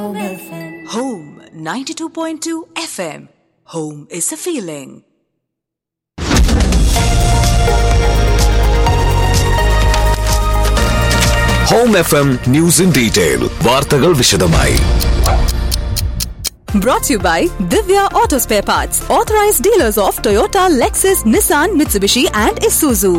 Home 92.2 FM. Home is a feeling. Home F M news in detail വാർത്തകൾ വിശദമായി Brought to you by Divya Auto Spare Parts, authorized dealers of Toyota, Lexus, Nissan, Mitsubishi, and Isuzu.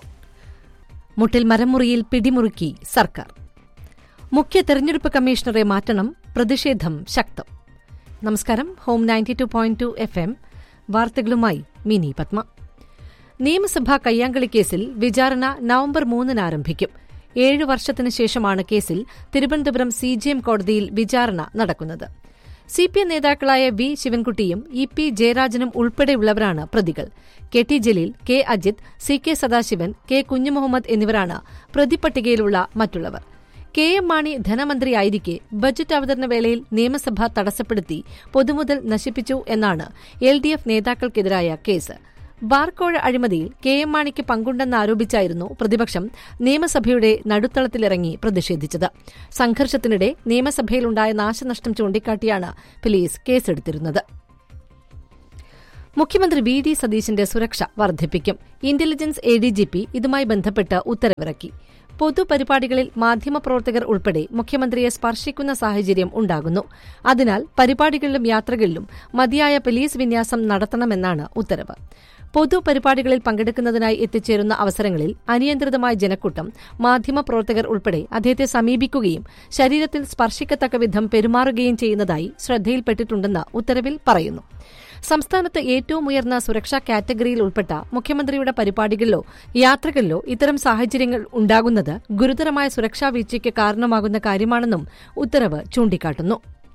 മുട്ടിൽ മരമുറിയിൽ പിടിമുറുക്കി സർക്കാർ മുഖ്യ തെരഞ്ഞെടുപ്പ് കമ്മീഷണറെ മാറ്റണം പ്രതിഷേധം ശക്തം നമസ്കാരം home ninety two point two F M വാർത്തകളുമായി മിനി പത്മ നിയമസഭാ കയ്യാങ്കളി കേസിൽ വിചാരണ നവംബർ മൂന്നിന് ആരംഭിക്കും ഏഴു വർഷത്തിനു ശേഷമാണ് കേസിൽ തിരുവനന്തപുരം സി ജി എം കോടതിയിൽ വിചാരണ നടക്കുന്നത് സി പി എം നേതാക്കളായ വി ശിവൻകുട്ടിയും ഇ പി ജയരാജനും ഉൾപ്പെടെയുള്ളവരാണ് പ്രതികൾ K T Jaleel K Ajith C K Sadasivan K Kunhumuhammad എന്നിവരാണ് പ്രതിപട്ടികയിലുള്ള മറ്റുള്ളവർ കെ എം മാണി ധനമന്ത്രിയായിരിക്കെ ബജറ്റ് അവതരണ വേളയിൽ നിയമസഭ തടസ്സപ്പെടുത്തി പൊതുമുതൽ നശിപ്പിച്ചു എന്നാണ് എൽ ഡി എഫ് നേതാക്കൾക്കെതിരായ കേസ് ബാർക്കോഴ അഴിമതിയിൽ കെ എം മാണിക്ക് പങ്കുണ്ടെന്ന് ആരോപിച്ചായിരുന്നു പ്രതിപക്ഷം നിയമസഭയുടെ നടുത്തളത്തിലിറങ്ങി പ്രതിഷേധിച്ചത് സംഘർഷത്തിനിടെ നിയമസഭയിലുണ്ടായ നാശനഷ്ടം ചൂണ്ടിക്കാട്ടിയാണ് പോലീസ് കേസെടുത്തിരുന്നത് മുഖ്യമന്ത്രി വി ഡി സതീശന്റെ സുരക്ഷ വർദ്ധിപ്പിക്കും intelligence A D G P ഇതുമായി ബന്ധപ്പെട്ട് ഉത്തരവിറക്കി പൊതുപരിപാടികളിൽ മാധ്യമപ്രവർത്തകർ ഉൾപ്പെടെ മുഖ്യമന്ത്രിയെ സ്പർശിക്കുന്ന സാഹചര്യം ഉണ്ടാകുന്നു അതിനാൽ പരിപാടികളിലും യാത്രകളിലും മതിയായ പോലീസ് വിന്യാസം നടത്തണമെന്നാണ് ഉത്തരവ് പൊതുപരിപാടികളിൽ പങ്കെടുക്കുന്നതിനായി എത്തിച്ചേരുന്ന അവസരങ്ങളിൽ അനിയന്ത്രിതമായ ജനക്കൂട്ടം മാധ്യമപ്രവർത്തകർ ഉൾപ്പെടെ അദ്ദേഹത്തെ സമീപിക്കുകയും ശരീരത്തിൽ സ്പർശിക്കത്തക്ക വിധം പെരുമാറുകയും ചെയ്യുന്നതായി ശ്രദ്ധയിൽപ്പെട്ടിട്ടുണ്ടെന്ന് ഉത്തരവിൽ പറയുന്നു സംസ്ഥാനത്ത് ഏറ്റവും ഉയർന്ന സുരക്ഷാ കാറ്റഗറിയിൽ ഉൾപ്പെട്ട മുഖ്യമന്ത്രിയുടെ പരിപാടികളിലോ യാത്രകളിലോ ഇത്തരം സാഹചര്യങ്ങൾ ഉണ്ടാകുന്നത് ഗുരുതരമായ സുരക്ഷാ വീഴ്ചയ്ക്ക് കാരണമാകുന്ന കാര്യമാണെന്നും ഉത്തരവ് ചൂണ്ടിക്കാട്ടുന്നു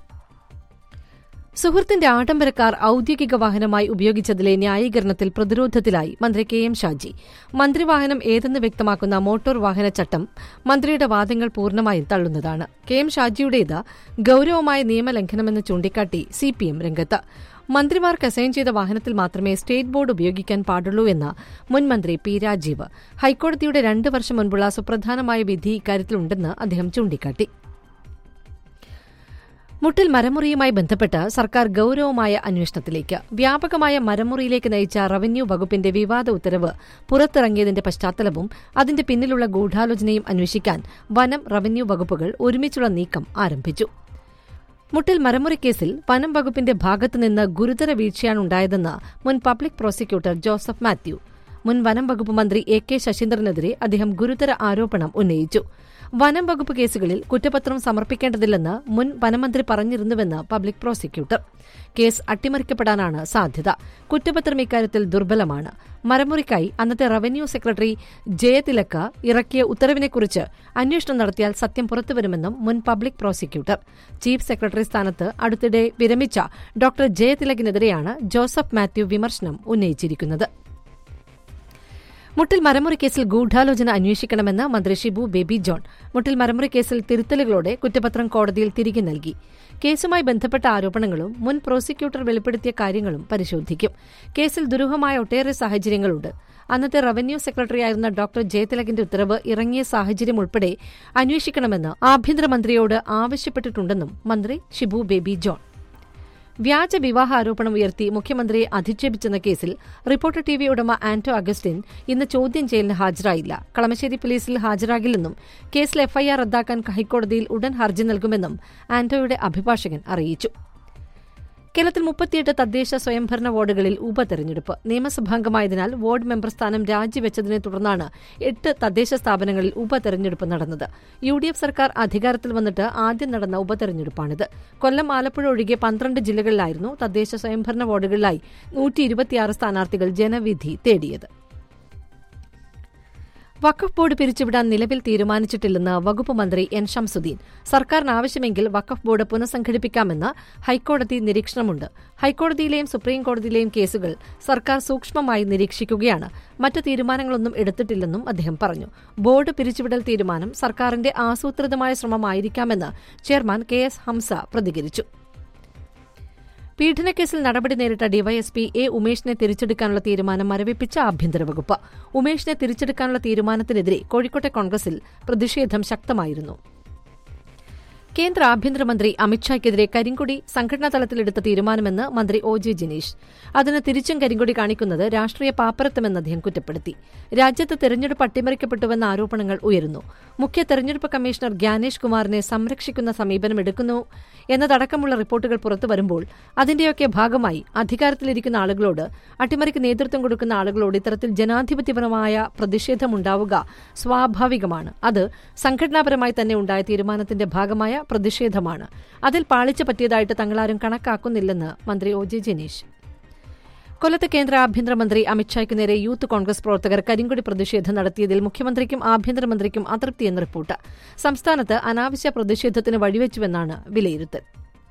സുഹൃത്തിന്റെ ആഡംബര കാർ ഔദ്യോഗിക വാഹനമായി ഉപയോഗിച്ചതിലെ ന്യായീകരണത്തിൽ പ്രതിരോധത്തിലായി മന്ത്രി കെ എം ഷാജി മന്ത്രിവാഹനം ഏതെന്ന് വ്യക്തമാക്കുന്ന മോട്ടോർ വാഹന ചട്ടം മന്ത്രിയുടെ വാദങ്ങൾ പൂർണ്ണമായും തള്ളുന്നതാണ് കെ എം ഷാജിയുടേത് ഗൌരവമായ നിയമലംഘനമെന്ന് ചൂണ്ടിക്കാട്ടി സിപിഎം രംഗത്ത് മന്ത്രിമാർക്ക് അസൈൻ ചെയ്ത വാഹനത്തിൽ മാത്രമേ സ്റ്റേറ്റ് ബോർഡ് ഉപയോഗിക്കാൻ പാടുള്ളൂ എന്ന് മുൻ മന്ത്രി പി രാജീവ് ഹൈക്കോടതിയുടെ രണ്ട് വർഷം മുൻപുള്ള സുപ്രധാനമായ വിധി ഇക്കാര്യത്തിലുണ്ടെന്ന് അദ്ദേഹം ചൂണ്ടിക്കാട്ടി മുട്ടിൽ മരമുറിയുമായി ബന്ധപ്പെട്ട് സർക്കാർ ഗൌരവമായ അന്വേഷണത്തിലേക്ക് വ്യാപകമായ മരമുറിയിലേക്ക് നയിച്ച റവന്യൂ വകുപ്പിന്റെ വിവാദ ഉത്തരവ് പുറത്തിറങ്ങിയതിന്റെ പശ്ചാത്തലവും അതിന്റെ പിന്നിലുള്ള ഗൂഢാലോചനയും അന്വേഷിക്കാൻ വനം റവന്യൂ വകുപ്പുകൾ ഒരുമിച്ചുള്ള നീക്കം ആരംഭിച്ചു മുട്ടിൽ മരമുറി കേസിൽ വനം വകുപ്പിന്റെ ഭാഗത്തുനിന്ന് ഗുരുതര വീഴ്ചയാണുണ്ടായതെന്ന് മുൻ പബ്ലിക് പ്രോസിക്യൂട്ടർ ജോസഫ് മാത്യു മുൻ വനം വകുപ്പ് മന്ത്രി എ കെ ശശീന്ദ്രനെതിരെ അദ്ദേഹം ഗുരുതര ആരോപണം ഉന്നയിച്ചു വനം വകുപ്പ് കേസുകളിൽ കുറ്റപത്രം സമർപ്പിക്കേണ്ടതില്ലെന്ന് മുൻ വനമന്ത്രി പറഞ്ഞിരുന്നുവെന്ന് പബ്ലിക് പ്രോസിക്യൂട്ടർ കേസ് അട്ടിമറിക്കപ്പെടാനാണ് സാധ്യത കുറ്റപത്രം ഇക്കാര്യത്തിൽ ദുർബലമാണ് മരമുറിക്കായി അന്നത്തെ റവന്യൂ സെക്രട്ടറി ജയതിലക്ക ഇറക്കിയ ഉത്തരവിനെക്കുറിച്ച് അന്വേഷണം നടത്തിയാൽ സത്യം പുറത്തുവരുമെന്നും മുൻ പബ്ലിക് പ്രോസിക്യൂട്ടർ ചീഫ് സെക്രട്ടറി സ്ഥാനത്ത് അടുത്തിടെ വിരമിച്ച ഡോക്ടർ ജയതിലകിനെതിരെയാണ് ജോസഫ് മാത്യു വിമർശനം ഉന്നയിച്ചിരിക്കുന്നത് മുട്ടിൽ മരമുറി കേസിൽ ഗൂഢാലോചന അന്വേഷിക്കണമെന്ന് മന്ത്രി ഷിബു ബേബി ജോൺ മുട്ടിൽ മരമുറി കേസിൽ തിരുത്തലുകളോടെ കുറ്റപത്രം കോടതിയിൽ തിരികെ നൽകി കേസുമായി ബന്ധപ്പെട്ട ആരോപണങ്ങളും മുൻ പ്രോസിക്യൂട്ടർ വെളിപ്പെടുത്തിയ കാര്യങ്ങളും പരിശോധിക്കും കേസിൽ ദുരൂഹമായ ഒട്ടേറെ സാഹചര്യങ്ങളുണ്ട് അന്നത്തെ റവന്യൂ സെക്രട്ടറിയായിരുന്ന ഡോക്ടർ ജയതിലകിന്റെ ഉത്തരവ് ഇറങ്ങിയ സാഹചര്യം ഉൾപ്പെടെ അന്വേഷിക്കണമെന്ന് ആഭ്യന്തരമന്ത്രിയോട് ആവശ്യപ്പെട്ടിട്ടുണ്ടെന്നും മന്ത്രി ഷിബു ബേബി ജോൺ വ്യാജ വിവാഹ ആരോപണം ഉയർത്തി മുഖ്യമന്ത്രിയെ അധിക്ഷേപിച്ചെന്ന കേസിൽ റിപ്പോർട്ടർ ടി വി ഉടമ ആന്റോ അഗസ്റ്റിൻ ഇന്ന് ചോദ്യം ചെയ്യലിന് ഹാജരായില്ല കളമശ്ശേരി പോലീസിൽ ഹാജരാകില്ലെന്നും കേസിൽ എഫ്ഐആർ റദ്ദാക്കാൻ ഹൈക്കോടതിയിൽ ഉടൻ ഹർജി നൽകുമെന്നും ആന്റോയുടെ അഭിഭാഷകൻ അറിയിച്ചു കേരളത്തിൽ മുപ്പത്തിയെട്ട് തദ്ദേശ സ്വയംഭരണ വാർഡുകളിൽ ഉപതെരഞ്ഞെടുപ്പ് നിയമസഭാംഗമായതിനാൽ വാർഡ് മെമ്പർ സ്ഥാനം രാജിവെച്ചതിനെ തുടർന്നാണ് എട്ട് തദ്ദേശ സ്ഥാപനങ്ങളിൽ ഉപതെരഞ്ഞെടുപ്പ് നടന്നത് യു ഡി എഫ് സർക്കാർ അധികാരത്തിൽ വന്നിട്ട് ആദ്യം നടന്ന ഉപതെരഞ്ഞെടുപ്പാണിത് കൊല്ലം ആലപ്പുഴ ഒഴികെ പന്ത്രണ്ട് ജില്ലകളിലായിരുന്നു തദ്ദേശ സ്വയംഭരണ വാർഡുകളിലായി നൂറ്റി ഇരുപത്തിയാറ് സ്ഥാനാർത്ഥികൾ ജനവിധി തേടിയത് വഖഫ് ബോർഡ് പിരിച്ചുവിടാൻ നിലവിൽ തീരുമാനിച്ചിട്ടില്ലെന്ന് വകുപ്പ് മന്ത്രി എൻ ഷംസുദ്ദീൻ സർക്കാരിന് ആവശ്യമെങ്കിൽ വഖഫ് ബോർഡ് പുനഃസംഘടിപ്പിക്കാമെന്ന് ഹൈക്കോടതി നിരീക്ഷണമുണ്ട് ഹൈക്കോടതിയിലെയും സുപ്രീം കോടതിയിലെയും കേസുകൾ സർക്കാർ സൂക്ഷ്മമായി നിരീക്ഷിക്കുകയാണ് മറ്റ് തീരുമാനങ്ങളൊന്നും എടുത്തിട്ടില്ലെന്നും അദ്ദേഹം പറഞ്ഞു ബോർഡ് പിരിച്ചുവിടൽ തീരുമാനം സർക്കാരിന്റെ ആസൂത്രിതമായ ശ്രമമായിരിക്കാമെന്ന് ചെയർമാൻ കെ എസ് ഹംസ പ്രതികരിച്ചു പീഡനക്കേസിൽ നടപടി നേരിട്ട ഡിവൈഎസ്പി എ ഉമേഷിനെ തിരിച്ചെടുക്കാനുള്ള തീരുമാനം മരവിപ്പിച്ച ആഭ്യന്തര വകുപ്പ് ഉമേഷിനെ തിരിച്ചെടുക്കാനുള്ള തീരുമാനത്തിനെതിരെ കോഴിക്കോട്ടെ കോൺഗ്രസിൽ പ്രതിഷേധം ശക്തമായിരുന്നു കേന്ദ്ര ആഭ്യന്തരമന്ത്രി അമിത്ഷായ്ക്കെതിരെ കരിങ്കൊടി സംഘടനാ തലത്തിലെടുത്ത തീരുമാനമെന്ന് മന്ത്രി ഒ ജെ ജിനീഷ് അതിന് തിരിച്ചും കരിങ്കൊടി കാണിക്കുന്നത് രാഷ്ട്രീയ പാപ്പരത്വമെന്ന് അദ്ദേഹം കുറ്റപ്പെടുത്തി രാജ്യത്ത് തെരഞ്ഞെടുപ്പ് അട്ടിമറിക്കപ്പെട്ടുവെന്ന ആരോപണങ്ങൾ ഉയരുന്നു മുഖ്യ തെരഞ്ഞെടുപ്പ് കമ്മീഷണർ ഗ്യാനേഷ് കുമാറിനെ സംരക്ഷിക്കുന്ന സമീപനം എടുക്കുന്നു എന്നതടക്കമുള്ള റിപ്പോർട്ടുകൾ പുറത്തുവരുമ്പോൾ അതിന്റെയൊക്കെ ഭാഗമായി അധികാരത്തിലിരിക്കുന്ന ആളുകളോട് അട്ടിമറിക്ക് നേതൃത്വം കൊടുക്കുന്ന ആളുകളോട് ഇത്തരത്തിൽ ജനാധിപത്യപരമായ പ്രതിഷേധമുണ്ടാവുക സ്വാഭാവികമാണ് അത് സംഘടനാപരമായി തന്നെ ഉണ്ടായ തീരുമാനത്തിന്റെ ഭാഗമായ പ്രതിഷേധമാണ് അതിൽ പാളിച്ച പറ്റിയതായിട്ട് തങ്ങളാരും കണക്കാക്കുന്നില്ലെന്ന് മന്ത്രി ഒ ജെ ജനീഷ് കൊല്ലത്ത് കേന്ദ്ര ആഭ്യന്തരമന്ത്രി അമിത്ഷായ്ക്ക് നേരെ യൂത്ത് കോൺഗ്രസ് പ്രവർത്തകർ കരിങ്കൊടി പ്രതിഷേധം നടത്തിയതിൽ മുഖ്യമന്ത്രിക്കും ആഭ്യന്തരമന്ത്രിക്കും അതൃപ്തിയെന്ന് റിപ്പോർട്ട് സംസ്ഥാനത്ത് അനാവശ്യ പ്രതിഷേധത്തിന് വഴിവെച്ചുവെന്നാണ് വിലയിരുത്തൽ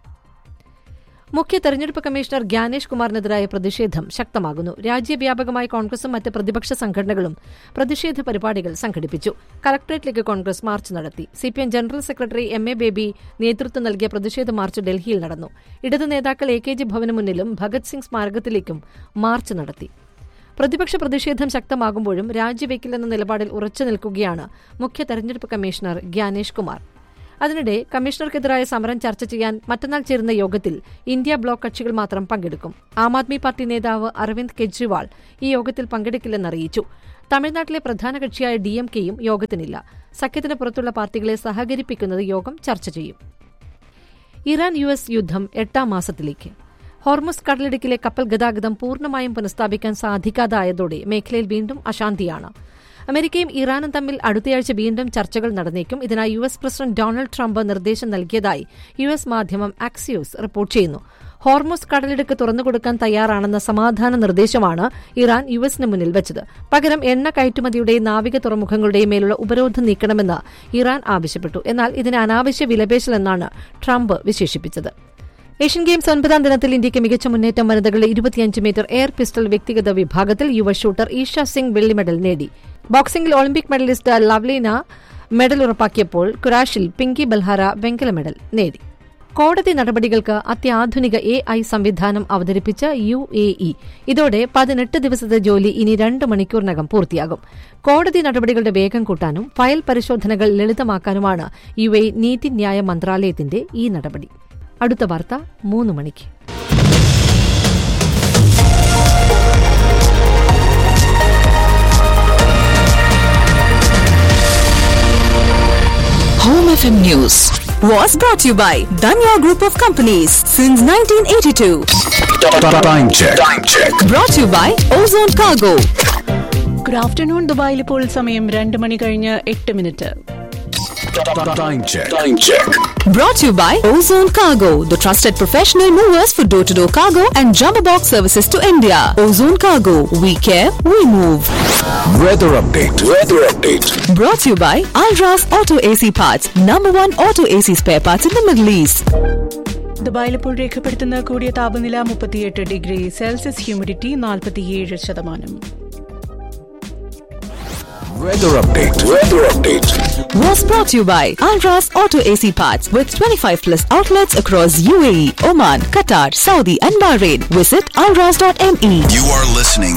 മുഖ്യ തെരഞ്ഞെടുപ്പ് കമ്മീഷണർ ഗ്യാനേഷ് കുമാറിനെതിരായ പ്രതിഷേധം ശക്തമാകുന്നു രാജ്യവ്യാപകമായി കോൺഗ്രസും മറ്റ് പ്രതിപക്ഷ സംഘടനകളും പ്രതിഷേധ പരിപാടികൾ സംഘടിപ്പിച്ചു കലക്ടറേറ്റിലേക്ക് കോൺഗ്രസ് മാർച്ച് നടത്തി CPM general secretary M A Baby നേതൃത്വം നൽകിയ പ്രതിഷേധ മാർച്ച് ഡൽഹിയിൽ നടന്നു ഇടത് നേതാക്കൾ എ കെ ജി ഭവന് മുന്നിലും ഭഗത് സിംഗ് സ്മാരകത്തിലേക്കും മാർച്ച് നടത്തി പ്രതിപക്ഷ പ്രതിഷേധം ശക്തമാകുമ്പോഴും രാജിവെക്കില്ലെന്ന നിലപാടിൽ ഉറച്ചു നിൽക്കുകയാണ് മുഖ്യ തെരഞ്ഞെടുപ്പ് കമ്മീഷണർ ഗ്യാനേഷ് കുമാർ അതിനിടെ കമ്മീഷണർക്കെതിരായ സമരം ചർച്ച ചെയ്യാൻ മറ്റന്നാൾ ചേരുന്ന യോഗത്തിൽ ഇന്ത്യ ബ്ലോക്ക് കക്ഷികൾ മാത്രം പങ്കെടുക്കും ആം ആദ്മി പാർട്ടി നേതാവ് അരവിന്ദ് കെജ്രിവാൾ ഈ യോഗത്തിൽ പങ്കെടുക്കില്ലെന്നറിയിച്ചു തമിഴ്നാട്ടിലെ പ്രധാന കക്ഷിയായ ഡി എം കെയും യോഗത്തിനില്ല സഖ്യത്തിന് പുറത്തുള്ള പാർട്ടികളെ സഹകരിപ്പിക്കുന്നത് യോഗം ചർച്ച ചെയ്യും ഇറാൻ യു എസ് യുദ്ധം എട്ടാം മാസത്തിലേക്ക് ഹോർമുസ് കടലിടുക്കിലെ കപ്പൽ ഗതാഗതം പൂർണ്ണമായും പുനഃസ്ഥാപിക്കാൻ സാധിക്കാതായതോടെ മേഖലയിൽ വീണ്ടും അശാന്തിയാണ് അമേരിക്കയും ഇറാനും തമ്മിൽ അടുത്തയാഴ്ച വീണ്ടും ചർച്ചകൾ നടന്നേക്കും ഇതിനായി U S president Donald Trump നിർദ്ദേശം നൽകിയതായി യു എസ് മാധ്യമം ആക്സിയോസ് റിപ്പോർട്ട് ചെയ്യുന്നു ഹോർമുസ് കടലിടുക്ക് തുറന്നുകൊടുക്കാൻ തയ്യാറാണെന്ന സമാധാന നിർദ്ദേശമാണ് ഇറാൻ യു എസിന് മുന്നിൽ വെച്ചത് പകരം എണ്ണ കയറ്റുമതിയുടെയും നാവിക തുറമുഖങ്ങളുടെയും മേലുള്ള ഉപരോധം നീക്കണമെന്ന് ഇറാൻ ആവശ്യപ്പെട്ടു എന്നാൽ ഇതിന് അനാവശ്യ വിലപേശലെന്നാണ് ട്രംപ് വിശേഷിപ്പിച്ചത് ഏഷ്യൻ ഗെയിംസ് ഒൻപതാം ദിനത്തിൽ ഇന്ത്യയ്ക്ക് മികച്ച മുന്നേറ്റം വനിതകളുടെ ഇരുപത്തിയഞ്ച് മീറ്റർ എയർ പിസ്റ്റൾ വ്യക്തിഗത വിഭാഗത്തിൽ യുവ ഷൂട്ടർ ഈഷ സിംഗ് വെള്ളി മെഡൽ നേടി ബോക്സിംഗിൽ ഒളിമ്പിക് മെഡലിസ്റ്റ് ലവ്ലീന മെഡൽ ഉറപ്പാക്കിയപ്പോൾ കുറാഷിൽ പിങ്കി ബൽഹാര വെങ്കല മെഡൽ നേടി കോടതി നടപടികൾക്ക് അത്യാധുനിക എ ഐ സംവിധാനം അവതരിപ്പിച്ച യു എ ഇ ഇതോടെ പതിനെട്ട് ദിവസത്തെ ജോലി ഇനി രണ്ട് മണിക്കൂറിനകം പൂർത്തിയാകും കോടതി നടപടികളുടെ വേഗം കൂട്ടാനും ഫയൽ പരിശോധനകൾ ലളിതമാക്കാനുമാണ് യു എ നീതിന്യായ മന്ത്രാലയത്തിന്റെ ഈ നടപടി അടുത്ത വാർത്ത മൂന്ന് മണിക്ക് Home FM News was brought to you by Danya Group of Companies since 1982. Time check. Time check. Brought to you by Ozone Cargo. Good afternoon ദുബായിൽ ഇപ്പോൾ സമയം രണ്ട് മണി കഴിഞ്ഞ് എട്ട് minute Time check. Time check. Brought to you by Ozone Cargo, the trusted professional movers for door to door cargo and jumbo box services to India. Ozone Cargo, we care, we move. Weather update. Weather update. Brought to you by Alras Auto AC Parts, number one auto AC spare parts in the Middle East. ദുബായിൽ ഇപ്പോൾ രേഖപ്പെടുത്തുന്ന കൂടിയ താപനില മുപ്പത്തിയെട്ട് degree Celsius humidity നാൽപ്പത്തിയേഴ് ശതമാനം Weather update. Weather update. Was brought to you by Alras Auto AC Parts with 25 plus outlets across UAE, Oman, Qatar, Saudi, and Bahrain. Visit alras.me. You are listening